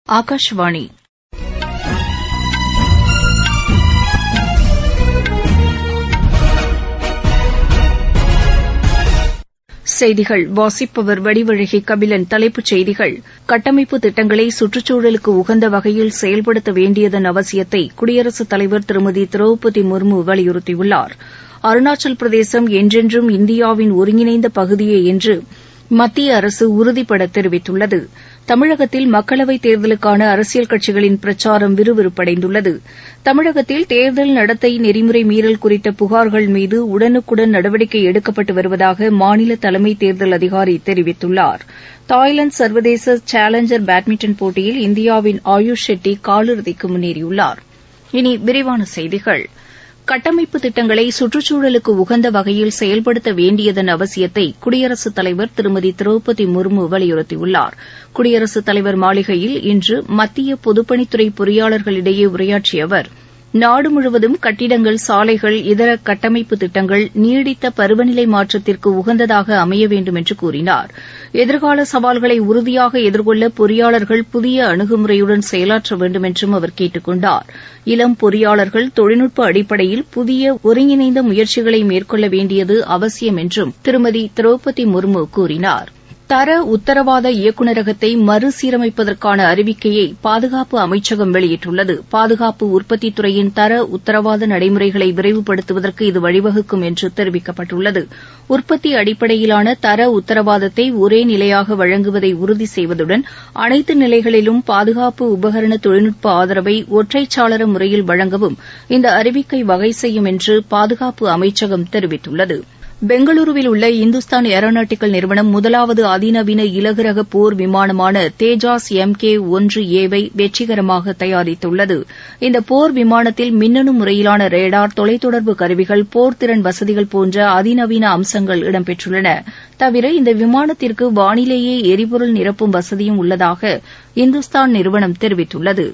ஆகாஷவாணி செய்திகள் வாசிப்பவர் வடிவழகி கபிலன் தலைப்புச் செய்திகள் கட்டமைப்பு திட்டங்களை சுற்றுச்சூழலுக்கு உகந்த வகையில் செயல்படுத்த வேண்டியதன் அவசியத்தை குடியரசுத் தலைவர் திருமதி திரௌபதி முர்மு வலியுறுத்தியுள்ளார் அருணாச்சல் பிரதேசம் என்றென்றும் இந்தியாவின் ஒருங்கிணைந்த பகுதியே என்று மத்திய அரசு உறுதிபட தெரிவித்துள்ளது தமிழகத்தில் மக்களவைத் தேர்தலுக்கான அரசியல் கட்சிகளின் பிரச்சாரம் விறுவிறுப்படைந்துள்ளது தமிழகத்தில் தேர்தல் நடத்தை நெறிமுறை மீறல் குறித்த புகார்கள் மீது உடனுக்குடன் நடவடிக்கை எடுக்கப்பட்டு வருவதாக மாநில தலைமை தேர்தல் அதிகாரி தெரிவித்துள்ளார் தாய்லாந்து சர்வதேச சேலஞ்சர் பேட்மிண்டன் போட்டியில் இந்தியாவின் ஆயுஷ் ஷெட்டி காலிறுதிக்கு முன்னேறியுள்ளார் இனி விரிவான செய்திகள் கட்டமைப்பு திட்டங்களை சுற்றுச்சூழலுக்கு உகந்த வகையில் செயல்படுத்த வேண்டியதன் அவசியத்தை குடியரசுத் தலைவர் திருமதி திரௌபதி முர்மு வலியுறுத்தியுள்ளார் குடியரசுத் தலைவர் மாளிகையில் இன்று மத்திய பொதுப்பணித்துறை பொறியாளர்களிடையே உரையாற்றிய அவர் நாடு முழுவதும் கட்டிடங்கள் சாலைகள் இதர கட்டமைப்பு திட்டங்கள் நீடித்த பருவநிலை மாற்றத்திற்கு உகந்ததாக அமைய வேண்டும் என்று கூறினார் எதிர்கால சவால்களை உறுதியாக எதிர்கொள்ள பொறியாளர்கள் புதிய அணுகுமுறையுடன் செயலாற்ற வேண்டும் என்றும் அவர் கேட்டுக் கொண்டார் இளம் பொறியாளர்கள் தொழில்நுட்ப அடிப்படையில் புதிய ஒருங்கிணைந்த முயற்சிகளை மேற்கொள்ள வேண்டியது அவசியம் என்றும் திருமதி திரௌபதி முர்மு கூறினார் தர உத்தரவாத இயக்குநரகத்தை மறுசீரமைப்பதற்கான அறிவிக்கையை பாதுகாப்பு அமைச்சகம் வெளியிட்டுள்ளது பாதுகாப்பு உற்பத்தித் துறையின் தர உத்தரவாத நடைமுறைகளை விரைவுபடுத்துவதற்கு இது வழிவகுக்கும் என்று தெரிவிக்கப்பட்டுள்ளது உற்பத்தி அடிப்படையிலான தர உத்தரவாதத்தை ஒரே நிலையாக வழங்குவதை உறுதி செய்வதுடன் அனைத்து நிலைகளிலும் பாதுகாப்பு உபகரண தொழில்நுட்ப ஆதரவை ஒற்றைச்சாளர முறையில் வழங்கவும் இந்த அறிவிக்கை வகை செய்யும் என்று பாதுகாப்பு அமைச்சகம் தெரிவித்துள்ளது பெங்களூருவில் உள்ள இந்துஸ்தான் ஏரோநாட்டிக்கல் நிறுவனம் முதலாவது அதிநவீன இலகுரக போர் விமானமான தேஜாஸ் எம் கே ஒன்று ஏ வை வெற்றிகரமாக தயாரித்துள்ளது இந்த போர் விமானத்தில் மின்னணு முறையிலான ரேடார் தொலைத்தொடர்பு கருவிகள் போர்த்திறன் வசதிகள் போன்ற அதிநவீன அம்சங்கள் இடம்பெற்றுள்ளன தவிர இந்த விமானத்திற்கு வானிலேயே எரிபொருள் நிரப்பும் வசதியும் உள்ளதாக இந்துஸ்தான் நிறுவனம் தெரிவித்துள்ளது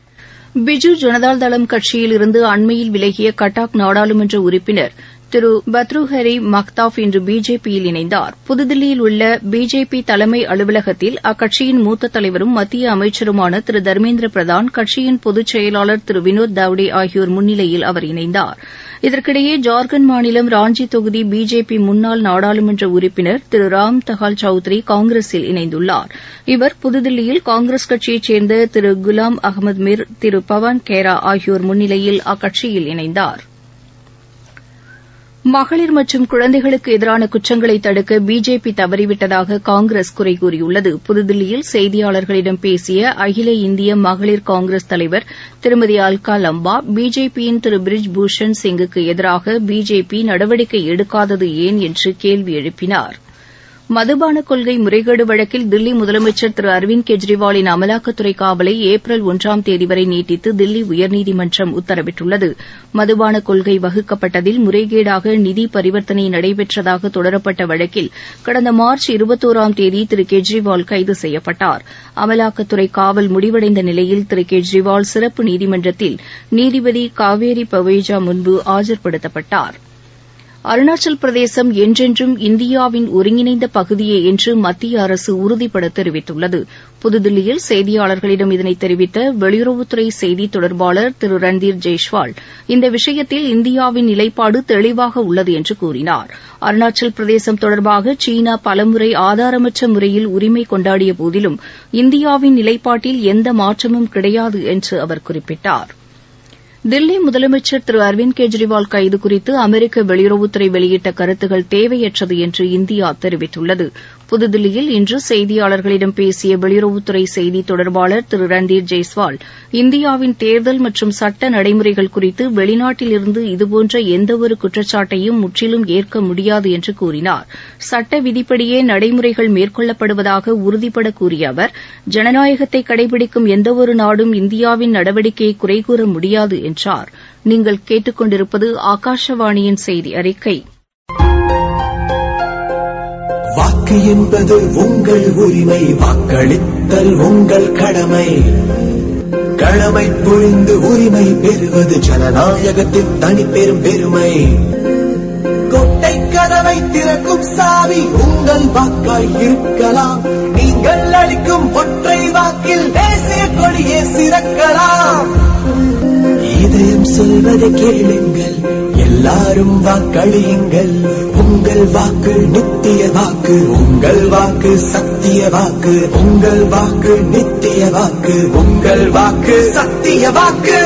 பிஜு ஜனதாதளம் கட்சியில் இருந்து அண்மையில் விலகிய கட்டாக் நாடாளுமன்ற உறுப்பினர் திரு பத்ருஹரி மக்தாப் இன்று பிஜேபியில் இணைந்தார் புதுதில்லியில் உள்ள பிஜேபி தலைமை அலுவலகத்தில் அக்கட்சியின் மூத்த தலைவரும் மத்திய அமைச்சருமான திரு தர்மேந்திர பிரதான் கட்சியின் பொதுச் செயலாளர் திரு வினோத் தாவ்டே ஆகியோர் முன்னிலையில் அவர் இணைந்தார் இதற்கிடையே ஜார்க்கண்ட் மாநிலம் ராஞ்சி தொகுதி பிஜேபி முன்னாள் நாடாளுமன்ற உறுப்பினர் திரு ராம் தஹால் சௌத்ரி காங்கிரஸில் இணைந்துள்ளார் இவர் புதுதில்லியில் காங்கிரஸ் கட்சியைச் சேர்ந்த திரு குலாம் அகமது மிர் திரு பவன் கேரா ஆகியோர் முன்னிலையில் அக்கட்சியில் இணைந்தாா் மகளிர் மற்றும் குழந்தைகளுக்கு எதிரான குற்றங்களை தடுக்க பிஜேபி தவறிவிட்டதாக காங்கிரஸ் குறை கூறியுள்ளது புதுதில்லியில் செய்தியாளர்களிடம் பேசிய அகில இந்திய மகளிர் காங்கிரஸ் தலைவர் திருமதி அல்கா லம்பா பிஜேபியின் திரு பிரிஜ் பூஷன் சிங்குக்கு எதிராக பிஜேபி நடவடிக்கை எடுக்காதது ஏன் என்று கேள்வி எழுப்பினார் மதுபான கொள்கை முறைகேடு வழக்கில் தில்லி முதலமைச்சர் திரு அரவிந்த் கெஜ்ரிவாலின் அமலாக்கத்துறை காவலை ஏப்ரல் ஒன்றாம் தேதி வரை நீட்டித்து தில்லி உயர்நீதிமன்றம் உத்தரவிட்டுள்ளது மதுபான கொள்கை வகுக்கப்பட்டதில் முறைகேடாக நிதி பரிவர்த்தனை நடைபெற்றதாக தொடரப்பட்ட வழக்கில் கடந்த மார்ச் இருபத்தோராம் தேதி திரு கெஜ்ரிவால் கைது செய்யப்பட்டார் அமலாக்கத்துறை காவல் முடிவடைந்த நிலையில் திரு கெஜ்ரிவால் சிறப்பு நீதிமன்றத்தில் நீதிபதி காவேரி பவேஜா முன்பு ஆஜர்படுத்தப்பட்டார் அருணாச்சல் பிரதேசம் என்றென்றும் இந்தியாவின் ஒருங்கிணைந்த பகுதியே என்று மத்திய அரசு உறுதிபட தெரிவித்துள்ளது புதுதில்லியில் செய்தியாளர்களிடம் இதனை தெரிவித்த வெளியுறவுத்துறை செய்தித் தொடர்பாளர் திரு ரன்தீர் ஜெய்ஷ்வால் இந்த விஷயத்தில் இந்தியாவின் நிலைப்பாடு தெளிவாக உள்ளது என்று கூறினார் அருணாச்சல் பிரதேசம் தொடர்பாக சீனா பலமுறை ஆதாரமற்ற முறையில் உரிமை கொண்டாடிய போதிலும் இந்தியாவின் நிலைப்பாட்டில் எந்த மாற்றமும் கிடையாது என்று அவர் குறிப்பிட்டார் தில்லி முதலமைச்சர் திரு அரவிந்த் கெஜ்ரிவால் கைது குறித்து அமெரிக்க வெளியுறவுத்துறை வெளியிட்ட கருத்துகள் தேவையற்றது என்று இந்தியா தெரிவித்துள்ளது புதுதில்லியில் இன்று செய்தியாளர்களிடம் பேசிய வெளியுறவுத்துறை செய்தி தொடர்பாளர் திரு ரன்தீர் ஜெய்ஸ்வால் இந்தியாவின் தேர்தல் மற்றும் சட்ட நடைமுறைகள் குறித்து வெளிநாட்டிலிருந்து இதுபோன்ற எந்தவொரு குற்றச்சாட்டையும் முற்றிலும் ஏற்க முடியாது என்று கூறினார் சட்ட விதிப்படியே நடைமுறைகள் மேற்கொள்ளப்படுவதாக உறுதிபட கூறிய அவர் ஜனநாயகத்தை கடைபிடிக்கும் எந்தவொரு நாடும் இந்தியாவின் நடவடிக்கையை குறை கூற முடியாது என்றார் நீங்கள் கேட்டுக்கொண்டிருப்பது ஆகாஷவாணியின் செய்தி அறிக்கை வாக்கு என்பது உங்கள் உரிமை வாக்களித்தல் உங்கள் கடமை கடமை புரிந்து உரிமை பெறுவது ஜனநாயகத்தின் தனிப்பெரும் பெருமை கொட்டை கதவை திறக்கும் சாவி உங்கள் வாக்காய் இருக்கலாம் நீதி நீங்கள் அளிக்கும் ஒற்றை வாக்கில் தேசிய கொடியே சிறக்கலாம் இதயம் சொல்வதை கேளுங்கள் எல்லாரும் வாக்களியுங்கள் உங்கள் வாக்கு நித்திய வாக்கு உங்கள் வாக்கு சத்திய வாக்கு உங்கள் வாக்கு நித்திய வாக்கு உங்கள் வாக்கு சத்திய வாக்கு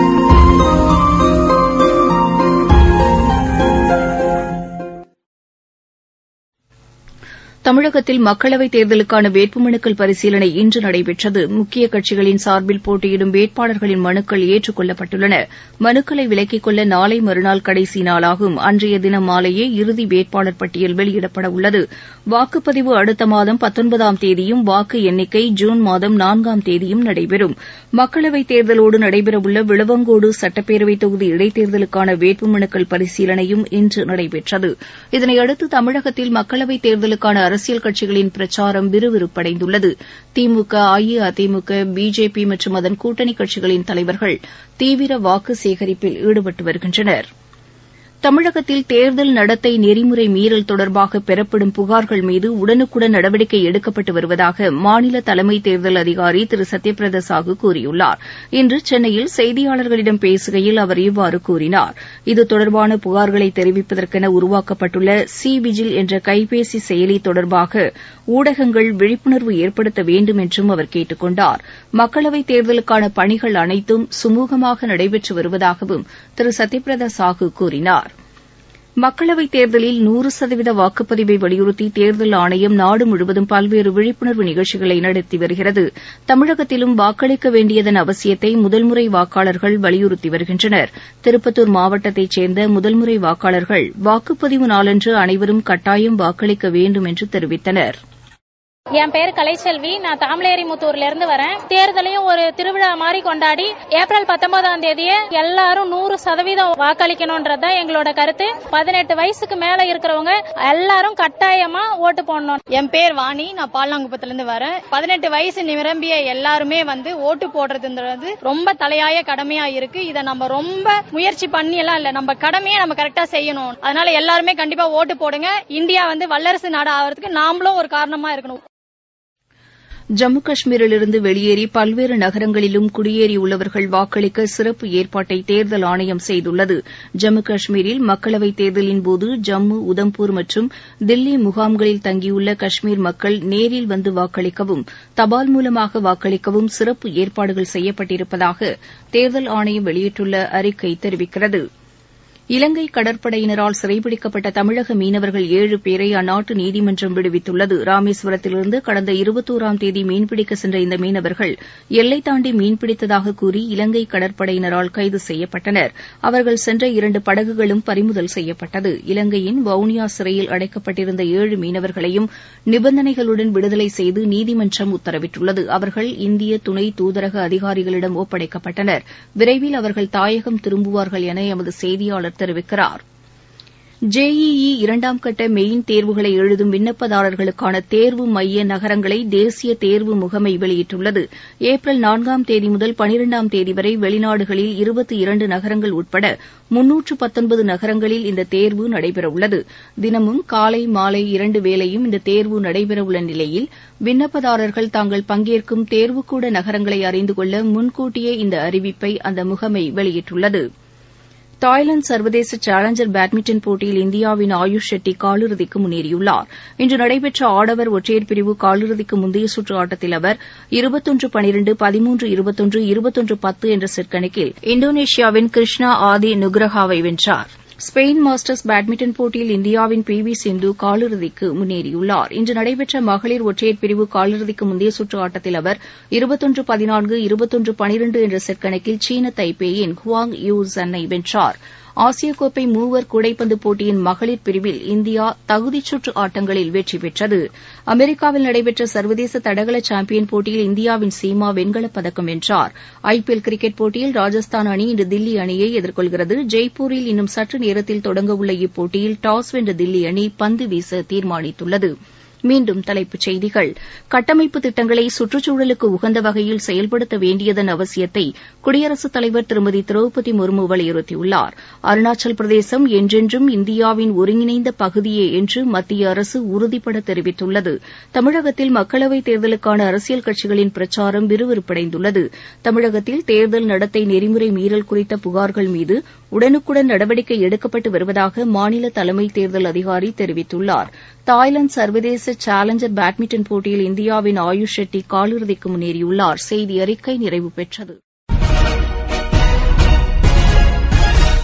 தமிழகத்தில் மக்களவைத் தேர்தலுக்கான வேட்புமனுக்கள் பரிசீலனை இன்று நடைபெற்றது முக்கிய கட்சிகளின் சார்பில் போட்டியிடும் வேட்பாளர்களின் மனுக்கள் ஏற்றுக் கொள்ளப்பட்டுள்ளன மனுக்களை விலக்கிக் கொள்ள நாளை மறுநாள் கடைசி நாளாகும் அன்றைய தினம் மாலையே இறுதி வேட்பாளர் பட்டியல் வெளியிடப்பட உள்ளது வாக்குப்பதிவு அடுத்த மாதம் பத்தொன்பதாம் தேதியும் வாக்கு எண்ணிக்கை ஜூன் மாதம் நான்காம் தேதியும் நடைபெறும் மக்களவைத் தேர்தலோடு நடைபெறவுள்ள விளவங்கோடு சட்டப்பேரவைத் தொகுதி இடைத்தேர்தலுக்கான வேட்புமனுக்கள் பரிசீலனையும் இன்று நடைபெற்றது இதனையடுத்து தமிழகத்தில் மக்களவைத் தேர்தலுக்கான அரசியல் கட்சிகளின் பிரச்சாரம் விறுவிறுப்படைந்துள்ளது திமுக அஇஅதிமுக பிஜேபி மற்றும் அதன் கூட்டணி கட்சிகளின் தலைவர்கள் தீவிர வாக்கு சேகரிப்பில் ஈடுபட்டு வருகின்றனர் தமிழகத்தில் தேர்தல் நடத்தை நெறிமுறை மீறல் தொடர்பாக பெறப்படும் புகார்கள் மீது உடனுக்குடன் நடவடிக்கை எடுக்கப்பட்டு வருவதாக மாநில தலைமை தேர்தல் அதிகாரி திரு சத்யபிரத சாஹூ கூறியுள்ளார் இன்று சென்னையில் செய்தியாளர்களிடம் பேசுகையில் அவர் இவ்வாறு கூறினார் இது தொடர்பான புகார்களை தெரிவிப்பதற்கென உருவாக்கப்பட்டுள்ள சி விஜில் என்ற கைபேசி செயலி தொடர்பாக ஊடகங்கள் விழிப்புணர்வு ஏற்படுத்த வேண்டும் என்றும் அவர் கேட்டுக் கொண்டார் மக்களவைத் தேர்தலுக்கான பணிகள் அனைத்தும் சுமூகமாக நடைபெற்று வருவதாகவும் திரு சத்யபிரத சாஹூ கூறினார் மக்களவைத் தேர்தலில் நூறு சதவீத வாக்குப்பதிவை வலியுறுத்தி தேர்தல் ஆணையம் நாடு முழுவதும் பல்வேறு விழிப்புணர்வு நிகழ்ச்சிகளை நடத்தி வருகிறது தமிழகத்திலும் வாக்களிக்க வேண்டியதன் அவசியத்தை முதல்முறை வாக்காளர்கள் வலியுறுத்தி வருகின்றனர் திருப்பத்தூர் மாவட்டத்தைச் சேர்ந்த முதல்முறை வாக்காளர்கள் வாக்குப்பதிவு நாளன்று அனைவரும் கட்டாயம் வாக்களிக்க வேண்டும் என்று தெரிவித்தனா் என் பேர் கலைச்செல்வி நான் தாமலேரிமுத்தூர்ல இருந்து வரேன் தேர்தலையும் ஒரு திருவிழா மாதிரி கொண்டாடி ஏப்ரல் பத்தொன்பதாம் தேதியே எல்லாரும் நூறு சதவீதம் வாக்களிக்கணும்ன்றத எங்களோட கருத்து பதினெட்டு வயசுக்கு மேல இருக்கிறவங்க எல்லாரும் கட்டாயமா ஓட்டு போடணும் என் பேர் வாணி நான் பால்நாங்குப்பத்துல இருந்து வரேன் பதினெட்டு வயசு நிரம்பிய எல்லாருமே வந்து ஓட்டு போடுறதுன்றது ரொம்ப தலையாய கடமையா இருக்கு இதை நம்ம ரொம்ப முயற்சி பண்ணி எல்லாம் இல்ல நம்ம கடமையை நம்ம கரெக்டா செய்யணும் அதனால எல்லாருமே கண்டிப்பா ஓட்டு போடுங்க இந்தியா வந்து வல்லரசு நாடு ஆகிறதுக்கு நாமளும் ஒரு காரணமா இருக்கணும் ஜம்மு காஷ்மீரிலிருந்து வெளியேறி பல்வேறு நகரங்களிலும் குடியேறியுள்ளவர்கள் வாக்களிக்க சிறப்பு ஏற்பாட்டை தேர்தல் ஆணையம் செய்துள்ளது ஜம்மு காஷ்மீரில் மக்களவைத் தேர்தலின்போது ஜம்மு உதம்பூர் மற்றும் தில்லி முகாம்களில் தங்கியுள்ள காஷ்மீர் மக்கள் நேரில் வந்து வாக்களிக்கவும் தபால் மூலமாக வாக்களிக்கவும் சிறப்பு ஏற்பாடுகள் செய்யப்பட்டிருப்பதாக தேர்தல் ஆணையம் வெளியிட்டுள்ள அறிக்கை தெரிவிக்கிறது இலங்கை கடற்படையினரால் சிறைபிடிக்கப்பட்ட தமிழக மீனவர்கள் ஏழு பேரை அந்நாட்டு நீதிமன்றம் விடுவித்துள்ளது ராமேஸ்வரத்திலிருந்து கடந்த இருபத்தோராம் தேதி மீன்பிடிக்க சென்ற இந்த மீனவர்கள் எல்லை தாண்டி மீன்பிடித்ததாக கூறி இலங்கை கடற்படையினரால் கைது செய்யப்பட்டனர் அவர்கள் சென்ற இரண்டு படகுகளும் பறிமுதல் செய்யப்பட்டது இலங்கையின் வவுனியா சிறையில் அடைக்கப்பட்டிருந்த ஏழு மீனவர்களையும் நிபந்தனைகளுடன் விடுதலை செய்து நீதிமன்றம் உத்தரவிட்டுள்ளது அவர்கள் இந்திய துணை தூதரக அதிகாரிகளிடம் ஒப்படைக்கப்பட்டனர் விரைவில் அவர்கள் தாயகம் திரும்புவார்கள் என எமது செய்தியாளர் தெரிவிக்கிறார் ஜேஇஇ இரண்டாம் கட்ட மெயின் தேர்வுகளை எழுதும் விண்ணப்பதாரர்களுக்கான தேர்வு மைய நகரங்களை தேசிய தேர்வு முகமை வெளியிட்டுள்ளது ஏப்ரல் நான்காம் தேதி முதல் பனிரெண்டாம் தேதி வரை வெளிநாடுகளில் இருபத்தி இரண்டு நகரங்கள் உட்பட முன்னூற்று பத்தொன்பது நகரங்களில் இந்த தேர்வு நடைபெறவுள்ளது தினமும் காலை மாலை இரண்டு வேளையும் இந்த தேர்வு நடைபெறவுள்ள நிலையில் விண்ணப்பதாரர்கள் தாங்கள் பங்கேற்கும் தேர்வுக்கூட நகரங்களை அறிந்து கொள்ள முன்கூட்டியே இந்த அறிவிப்பை அந்த முகமை வெளியிட்டுள்ளது தாய்லாந்து சர்வதேச சேலஞ்சர் பேட்மிண்டன் போட்டியில் இந்தியாவின் ஆயுஷ் ஷெட்டி காலிறுதிக்கு முன்னேறியுள்ளார் இன்று நடைபெற்ற ஆடவர் ஒற்றையர் பிரிவு காலிறுதிக்கு முந்தைய சுற்று ஆட்டத்தில் அவர் இருபத்தொன்று பனிரெண்டு பதிமூன்று இருபத்தொன்று இருபத்தொன்று பத்து என்ற செட் கணக்கில் இந்தோனேஷியாவின் கிருஷ்ணா ஆதி நுக்ரஹாவை வென்றார் ஸ்பெயின் மாஸ்டர்ஸ் பேட்மிண்டன் போட்டியில் இந்தியாவின் பி வி சிந்து காலிறுதிக்கு முன்னேறியுள்ளார் இன்று நடைபெற்ற மகளிர் ஒற்றையர் பிரிவு காலிறுதிக்கு முந்தைய சுற்று ஆட்டத்தில் அவர் இருபத்தொன்று பதினான்கு இருபத்தொன்று பனிரெண்டு என்ற செட் கணக்கில் சீன தைப்பேயின் குவாங் யூ ஜன்னை வென்றார் ஆசிய கோப்பை மூவர் கூடைப்பந்து போட்டியின் மகளிர் பிரிவில் இந்தியா தகுதிச் சுற்று ஆட்டங்களில் வெற்றி பெற்றது அமெரிக்காவில் நடைபெற்ற சர்வதேச தடகள சாம்பியன் போட்டியில் இந்தியாவின் சீமா வெண்கலப் பதக்கம் வென்றார் ஐபிஎல் கிரிக்கெட் போட்டியில் ராஜஸ்தான் அணி இன்று தில்லி அணியை எதிர்கொள்கிறது ஜெய்ப்பூரில் இன்னும் சற்று நேரத்தில் தொடங்கவுள்ள இப்போட்டியில் டாஸ் வென்ற தில்லி அணி பந்து வீச தீர்மானித்துள்ளது மீண்டும் தலைப்புச் செய்திகள் கட்டமைப்பு திட்டங்களை சுற்றுச்சூழலுக்கு உகந்த வகையில் செயல்படுத்த வேண்டியதன் அவசியத்தை குடியரசுத் தலைவர் திருமதி திரௌபதி முர்மு வலியுறுத்தியுள்ளார் அருணாச்சல் பிரதேசம் என்றென்றும் இந்தியாவின் ஒருங்கிணைந்த பகுதியே என்று மத்திய அரசு உறுதிபட தெரிவித்துள்ளது தமிழகத்தில் மக்களவைத் தேர்தலுக்கான அரசியல் கட்சிகளின் பிரச்சாரம் விறுவிறுப்படைந்துள்ளது தமிழகத்தில் தேர்தல் நடத்தை நெறிமுறை மீறல் குறித்த புகார்கள் மீது உடனுக்குடன் நடவடிக்கை எடுக்கப்பட்டு வருவதாக மாநில தலைமை தேர்தல் அதிகாரி தெரிவித்துள்ளார் தாய்லாந்து சர்வதேச சேலஞ்சர் பேட்மிண்டன் போட்டியில் இந்தியாவின் ஆயுஷ் ஷெட்டி காலிறுதிக்கு முன்னேறியுள்ளார் செய்தி அறிக்கை நிறைவு பெற்றது